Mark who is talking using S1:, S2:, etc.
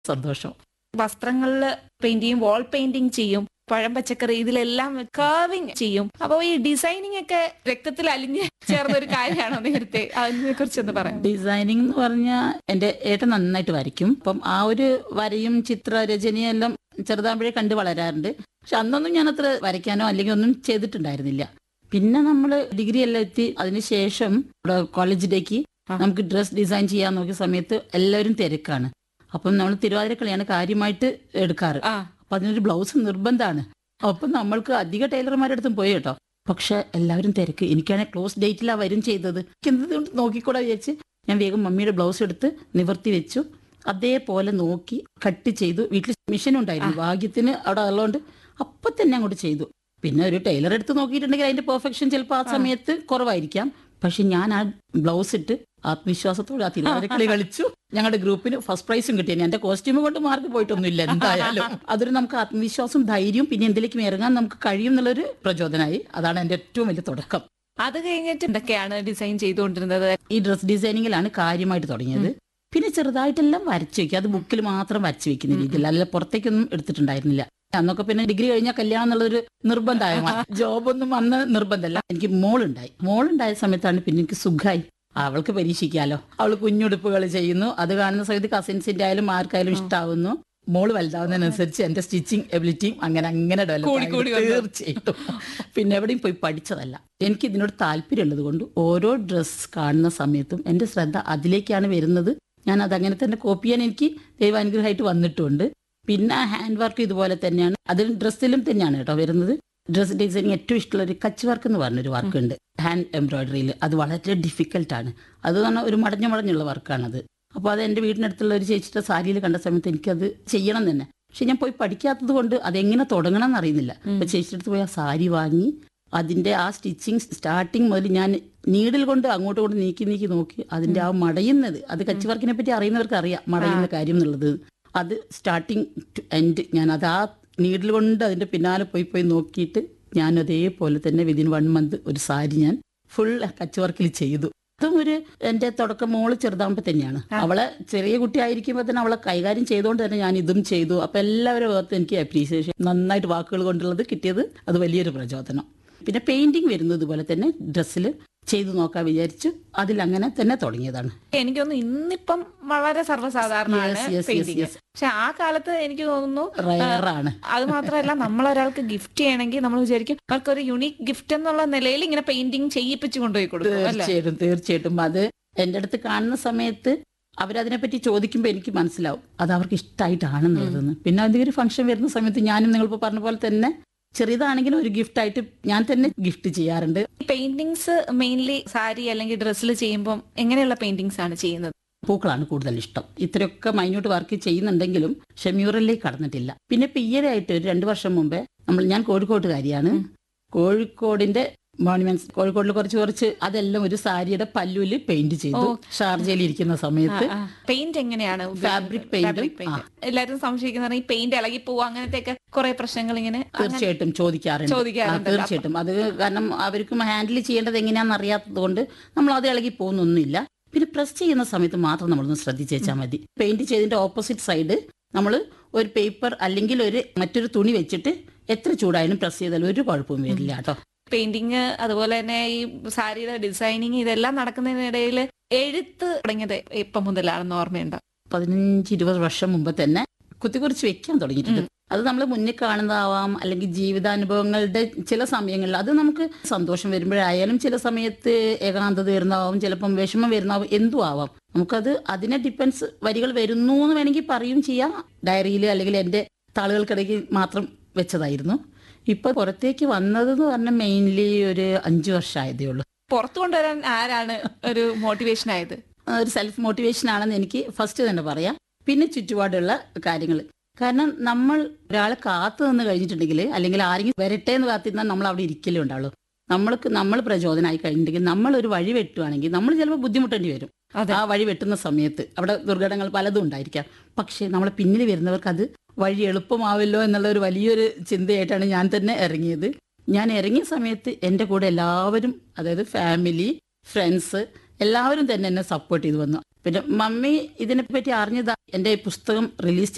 S1: സന്തോഷം
S2: വസ്ത്രങ്ങളിൽ പെയിന്റ് ചെയ്യും വാൾ പെയിന്റിങ് ചെയ്യും പഴം പച്ചക്കറി ഇതിലെല്ലാം കർവിങ് ചെയ്യും അപ്പൊ ഈ ഡിസൈനിങ് ഒക്കെ രക്തത്തിൽ അലിഞ്ഞ് ചേർന്ന ഒരു കാര്യമാണോ നേരത്തെ അതിനെ കുറിച്ചൊന്ന് പറയാം
S1: ഡിസൈനിങ് എന്ന് പറഞ്ഞാൽ എന്റെ ഏട്ടൻ നന്നായിട്ട് വരയ്ക്കും അപ്പം ആ ഒരു വരയും ചിത്രരചനയും എല്ലാം ചെറുതാകുമ്പോഴേ കണ്ട് വളരാറുണ്ട് പക്ഷെ അന്നൊന്നും ഞാൻ അത്ര വരയ്ക്കാനോ അല്ലെങ്കിൽ ഒന്നും ചെയ്തിട്ടുണ്ടായിരുന്നില്ല പിന്നെ നമ്മൾ ഡിഗ്രി എല്ലാം എത്തി അതിനുശേഷം ഇവിടെ കോളേജിലേക്ക്
S2: ആ.
S1: നമുക്ക് ഡ്രസ് ഡിസൈൻ ചെയ്യാൻ നോക്കിയ സമയത്ത് എല്ലാവരും തിരക്കാണ് അപ്പം നമ്മൾ തിരുവാതിരക്കളിയാണ് കാര്യമായിട്ട് എടുക്കാറ്
S2: ആ
S1: അപ്പൊ അതിനൊരു ബ്ലൗസ് നിർബന്ധമാണ് അപ്പം നമ്മൾക്ക് അധിക ടൈലർമാരുടെ അടുത്തും പോയി കേട്ടോ പക്ഷെ എല്ലാവരും തിരക്ക് എനിക്കാണെങ്കിൽ ക്ലോസ് ഡേറ്റിലാണ് വരും ചെയ്തത് എനിക്ക് എന്തുകൊണ്ട് നോക്കിക്കൂടെ വിചാരിച്ച് ഞാൻ വേഗം മമ്മിയുടെ ബ്ലൗസ് എടുത്ത് നിവർത്തി വെച്ചു അതേപോലെ നോക്കി കട്ട് ചെയ്തു വീട്ടിൽ മെഷീൻ ഉണ്ടായിരുന്നു ഭാഗ്യത്തിന് അവിടെ ഉള്ളതുകൊണ്ട് അപ്പൊ തന്നെ അങ്ങോട്ട് ചെയ്തു പിന്നെ ഒരു ടൈലർ എടുത്ത് നോക്കിയിട്ടുണ്ടെങ്കിൽ അതിന്റെ പെർഫെക്ഷൻ ചിലപ്പോൾ ആ സമയത്ത് കുറവായിരിക്കാം പക്ഷെ ഞാൻ ആ ബ്ലൗസ് ഇട്ട് ആത്മവിശ്വാസത്തോടെ ആ തിരുവാതിരക്കളി കളിച്ചു ഞങ്ങളുടെ ഗ്രൂപ്പിന് ഫസ്റ്റ് പ്രൈസും കിട്ടി എന്റെ കോസ്റ്റ്യൂം കൊണ്ട് മാർക്ക് പോയിട്ടൊന്നുമില്ല എന്തായാലും അതൊരു നമുക്ക് ആത്മവിശ്വാസം ധൈര്യവും പിന്നെ എന്തിലേക്കും ഇറങ്ങാൻ നമുക്ക് കഴിയും എന്നുള്ളൊരു പ്രചോദനമായി അതാണ് എന്റെ ഏറ്റവും വലിയ തുടക്കം
S2: അത് കഴിഞ്ഞിട്ട് എന്തൊക്കെയാണ് ഡിസൈൻ ചെയ്തുകൊണ്ടിരുന്നത്
S1: ഈ ഡ്രസ് ഡിസൈനിങ്ങിലാണ് കാര്യമായിട്ട് തുടങ്ങിയത് പിന്നെ ചെറുതായിട്ടെല്ലാം വരച്ചു വെക്കുക അത് ബുക്കിൽ മാത്രം വരച്ചു വെക്കുന്ന രീതിയിൽ അല്ല പുറത്തേക്കൊന്നും എടുത്തിട്ടുണ്ടായിരുന്നില്ല അന്നൊക്കെ പിന്നെ ഡിഗ്രി കഴിഞ്ഞാൽ കല്യാണം എന്നുള്ളൊരു നിർബന്ധമായ ജോബൊന്നും അന്ന് നിർബന്ധമല്ല എനിക്ക് മോളുണ്ടായി മോളുണ്ടായ സമയത്താണ് പിന്നെ എനിക്ക് സുഖമായി അവൾക്ക് പരീക്ഷിക്കാലോ അവൾ കുഞ്ഞുടുപ്പുകൾ ചെയ്യുന്നു അത് കാണുന്ന സമയത്ത് കസിൻസിന്റെ ആയാലും ആർക്കായാലും ഇഷ്ടാവുന്നു മോള് വലുതാവുന്നതിനനുസരിച്ച് എന്റെ സ്റ്റിച്ചിങ് എബിലിറ്റിയും അങ്ങനെ അങ്ങനെ
S2: കൂടി കൂടി
S1: ഡെവലപ്പ്
S2: വന്നു.
S1: തീർച്ചയായിട്ടും പിന്നെ എവിടെയും പോയി പഠിച്ചതല്ല എനിക്ക് ഇതിനോട് താല്പര്യമുള്ളത് കൊണ്ട് ഓരോ ഡ്രസ്സ് കാണുന്ന സമയത്തും എന്റെ ശ്രദ്ധ അതിലേക്കാണ് വരുന്നത് ഞാൻ അതങ്ങനെ തന്നെ കോപ്പി ചെയ്യാൻ എനിക്ക് ദൈവാനുഗ്രഹമായിട്ട് വന്നിട്ടുണ്ട് പിന്നെ ഹാൻഡ് വർക്ക് ഇതുപോലെ തന്നെയാണ് അതിൽ ഡ്രസ്സിലും തന്നെയാണ് കേട്ടോ വരുന്നത് ഡ്രസ് ഡിസൈനിങ് ഏറ്റവും ഇഷ്ടമുള്ള ഒരു കച്ച് വർക്ക് എന്ന് പറഞ്ഞൊരു വർക്ക് ഉണ്ട് ഹാൻഡ് എംബ്രോയിഡറിയിൽ അത് വളരെ ഡിഫിക്കൽട്ടാണ് അത് പറഞ്ഞാൽ ഒരു മടഞ്ഞു മടഞ്ഞുള്ള വർക്കാണത് അപ്പോൾ അത് എൻ്റെ വീടിനടുത്തുള്ള ഒരു ചേച്ചിയുടെ സാരിയിൽ കണ്ട സമയത്ത് എനിക്കത് ചെയ്യണം തന്നെ പക്ഷെ ഞാൻ പോയി പഠിക്കാത്തത് കൊണ്ട് അതെങ്ങനെ തുടങ്ങണം എന്ന് അറിയുന്നില്ല അപ്പൊ ചേച്ചിയുടെ അടുത്ത് പോയി ആ സാരി വാങ്ങി അതിന്റെ ആ സ്റ്റിച്ചിങ് സ്റ്റാർട്ടിങ് മുതൽ ഞാൻ നീഡിൽ കൊണ്ട് അങ്ങോട്ട് കൊണ്ട് നീക്കി നീക്കി നോക്കി അതിന്റെ ആ മടയുന്നത് അത് കച്ചി വർക്കിനെ പറ്റി അറിയുന്നവർക്ക് അറിയാം മടയുന്ന കാര്യം എന്നുള്ളത് അത് സ്റ്റാർട്ടിങ് ടു എൻഡ് ഞാൻ അത് ആ നീഡിൽ കൊണ്ട് അതിന്റെ പിന്നാലെ പോയി പോയി നോക്കിയിട്ട് ഞാൻ അതേപോലെ തന്നെ വിതിൻ വൺ മന്ത് ഒരു സാരി ഞാൻ ഫുൾ കച്ച് വർക്കിൽ ചെയ്തു അതും ഒരു എന്റെ തുടക്കം മോള് ചെറുതാകുമ്പോൾ തന്നെയാണ് അവളെ ചെറിയ കുട്ടി ആയിരിക്കുമ്പോൾ തന്നെ അവളെ കൈകാര്യം ചെയ്തുകൊണ്ട് തന്നെ ഞാൻ ഇതും ചെയ്തു അപ്പൊ എല്ലാവരും ഓർത്ത് എനിക്ക് അപ്രീസിയേഷൻ നന്നായിട്ട് വാക്കുകൾ കൊണ്ടുള്ളത് കിട്ടിയത് അത് വലിയൊരു പ്രചോദനം പിന്നെ പെയിന്റിങ് വരുന്നത് ഇതുപോലെ തന്നെ ഡ്രസ്സിൽ ചെയ്തു നോക്കാൻ വിചാരിച്ചു അതിൽ അങ്ങനെ തന്നെ തുടങ്ങിയതാണ്
S2: എനിക്കൊന്ന് ഇന്നിപ്പം വളരെ സർവ്വസാധാരണമാണ്
S1: Yes, yes, yes,
S2: painting
S1: yes.
S2: പക്ഷെ ആ കാലത്ത് എനിക്ക് തോന്നുന്നു
S1: റയറാണ്
S2: അത് മാത്രമല്ല നമ്മൾ ഒരാൾക്ക് ഗിഫ്റ്റ് ചെയ്യണമെങ്കിൽ നമ്മൾ വിചാരിക്കും അവർക്ക് ഒരു യുണീക് ഗിഫ്റ്റ് എന്നുള്ള നിലയിൽ ഇങ്ങനെ പെയിന്റിങ് ചെയ്യിപ്പിച്ചു കൊണ്ടുപോയി കൊടുക്കും അല്ലേ
S1: തീർച്ചയായിട്ടും തീർച്ചയായിട്ടും അത് എൻ്റെ അടുത്ത് കാണുന്ന സമയത്ത് അവരതിനെപ്പറ്റി ചോദിക്കുമ്പോൾ എനിക്ക് മനസ്സിലാവും അത് അവർക്ക് ഇഷ്ടമായിട്ടാണെന്നുള്ളതെന്ന് പിന്നെ എന്തെങ്കിലും ഫംഗ്ഷൻ വരുന്ന സമയത്ത് ഞാനും നിങ്ങളിപ്പോൾ പറഞ്ഞ പോലെ തന്നെ ചെറിയതാണെങ്കിലും ഒരു ഗിഫ്റ്റ് ആയിട്ട് ഞാൻ തന്നെ ഗിഫ്റ്റ് ചെയ്യാറുണ്ട്
S2: പെയിന്റിങ്സ് മെയിൻലി സാരി അല്ലെങ്കിൽ ഡ്രസ്സിൽ ചെയ്യുമ്പോൾ എങ്ങനെയുള്ള പെയിന്റിങ്സ് ആണ് ചെയ്യുന്നത്
S1: പൂക്കളാണ് കൂടുതൽ ഇഷ്ടം ഇത്രയൊക്കെ മൈന്യൂട്ട് വർക്ക് ചെയ്യുന്നുണ്ടെങ്കിലും ഷെമ്യൂറിലേക്ക് കടന്നിട്ടില്ല പിന്നെ ഇപ്പൊ ഈയിടെയായിട്ട് ഒരു രണ്ടു വർഷം മുമ്പേ നമ്മൾ ഞാൻ കോഴിക്കോട്ടുകാരിയാണ് കോഴിക്കോടിന്റെ മോണുമെന്റ്സ് കോഴിക്കോടിൽ കുറച്ച് കുറച്ച് അതെല്ലാം ഒരു സാരിയുടെ പല്ലുവിൽ പെയിന്റ് ചെയ്തു
S2: ഓ.
S1: ഷാർജയിൽ ഇരിക്കുന്ന സമയത്ത്
S2: പെയിന്റ് എങ്ങനെയാണ്
S1: Fabric paint ഉം, ആ.
S2: എല്ലാവരും സംശയിക്കുന്ന ഈ പെയിന്റ് ഇളകി പോവുക അങ്ങനത്തെ ഒക്കെ കുറെ പ്രശ്നങ്ങൾ ഇങ്ങനെ അങ്ങനെ
S1: തീർച്ചയായിട്ടും ചോദിക്കാറുണ്ട്
S2: ചോദിക്കാറുണ്ട്.
S1: ആ, തീർച്ചയായിട്ടും അത് കാരണം അവർക്കും ഹാൻഡിൽ ചെയ്യേണ്ടത് എങ്ങനെയാണെന്ന് അറിയാത്തത് കൊണ്ട് നമ്മൾ അത് ഇളകി പോകുന്നൊന്നുമില്ല പിന്നെ പ്രസ് ചെയ്യുന്ന സമയത്ത് മാത്രം നമ്മളൊന്ന് ശ്രദ്ധിച്ച് വെച്ചാൽ മതി പെയിന്റ് ചെയ്തതിന്റെ ഓപ്പോസിറ്റ് സൈഡ് നമ്മൾ ഒരു പേപ്പർ അല്ലെങ്കിൽ ഒരു മറ്റൊരു തുണി വെച്ചിട്ട് എത്ര ചൂടായാലും പ്രസ് ചെയ്താലും ഒരു കുഴപ്പവും വരില്ല കേട്ടോ
S2: പെയിന്റിങ് അതുപോലെ തന്നെ ഈ സാരിയുടെ ഡിസൈനിങ് ഇതെല്ലാം നടക്കുന്നതിനിടയിൽ എഴുത്ത് തുടങ്ങിയത് ഇപ്പം മുതലാണെന്ന് ഓർമ്മയുണ്ടോ
S1: പതിനഞ്ച് ഇരുപത് വർഷം മുമ്പ് തന്നെ കുത്തിക്കുറിച്ച് വെക്കാൻ തുടങ്ങിയിട്ടുണ്ട് അത് നമ്മൾ മുന്നിൽ കാണുന്നതാവാം അല്ലെങ്കിൽ ജീവിതാനുഭവങ്ങളുടെ ചില സമയങ്ങളിൽ അത് നമുക്ക് സന്തോഷം വരുമ്പോഴായാലും ചില സമയത്ത് ഏകാന്തത വരുന്നതാവും ചിലപ്പം വിഷമം വരുന്നതാവും എന്തും ആവാം നമുക്കത് അതിനെ ഡിപ്പെൻസ് വരികൾ വരുന്നു എന്ന് വേണമെങ്കിൽ പറയും ചെയ്യാം ഡയറിയിൽ അല്ലെങ്കിൽ എൻ്റെ താളുകൾക്കിടയ്ക്ക് മാത്രം വെച്ചതായിരുന്നു ഇപ്പൊ പുറത്തേക്ക് വന്നതെന്ന് പറഞ്ഞാൽ മെയിൻലി ഒരു അഞ്ചു വർഷമായതേ ഉള്ളൂ
S2: പുറത്തു കൊണ്ടുവരാൻ ആരാണ് ഒരു മോട്ടിവേഷൻ ആയത്
S1: ഒരു സെൽഫ് മോട്ടിവേഷൻ ആണെന്ന് എനിക്ക് ഫസ്റ്റ് തന്നെ പറയാം പിന്നെ ചുറ്റുപാടുള്ള കാര്യങ്ങൾ കാരണം നമ്മൾ ഒരാളെ കാത്തു നിന്ന് കഴിഞ്ഞിട്ടുണ്ടെങ്കിൽ അല്ലെങ്കിൽ ആരെങ്കിലും വരട്ടെ എന്ന് കാത്തിരുന്നാൽ നമ്മൾ അവിടെ ഇരിക്കലേ ഉണ്ടാവുള്ളൂ നമ്മൾക്ക് നമ്മൾ പ്രചോദനമായി കഴിഞ്ഞിട്ടുണ്ടെങ്കിൽ നമ്മൾ ഒരു വഴി വെട്ടുവാണെങ്കിൽ നമ്മൾ ചിലപ്പോൾ ബുദ്ധിമുട്ടേണ്ടി വരും
S2: അതെ
S1: ആ വഴി വെട്ടുന്ന സമയത്ത് അവിടെ ദുർഘടങ്ങൾ പലതും ഉണ്ടായിരിക്കാം പക്ഷേ നമ്മളെ പിന്നിൽ വരുന്നവർക്ക് അത് വഴി എളുപ്പമാവല്ലോ എന്നുള്ള ഒരു വലിയൊരു ചിന്തയായിട്ടാണ് ഞാൻ തന്നെ ഇറങ്ങിയത് ഞാൻ ഇറങ്ങിയ സമയത്ത് എൻ്റെ കൂടെ എല്ലാവരും അതായത് ഫാമിലി ഫ്രണ്ട്സ് എല്ലാവരും തന്നെ എന്നെ സപ്പോർട്ട് ചെയ്തു വന്നു പിന്നെ മമ്മി ഇതിനെപ്പറ്റി അറിഞ്ഞത് എൻ്റെ ഈ പുസ്തകം റിലീസ്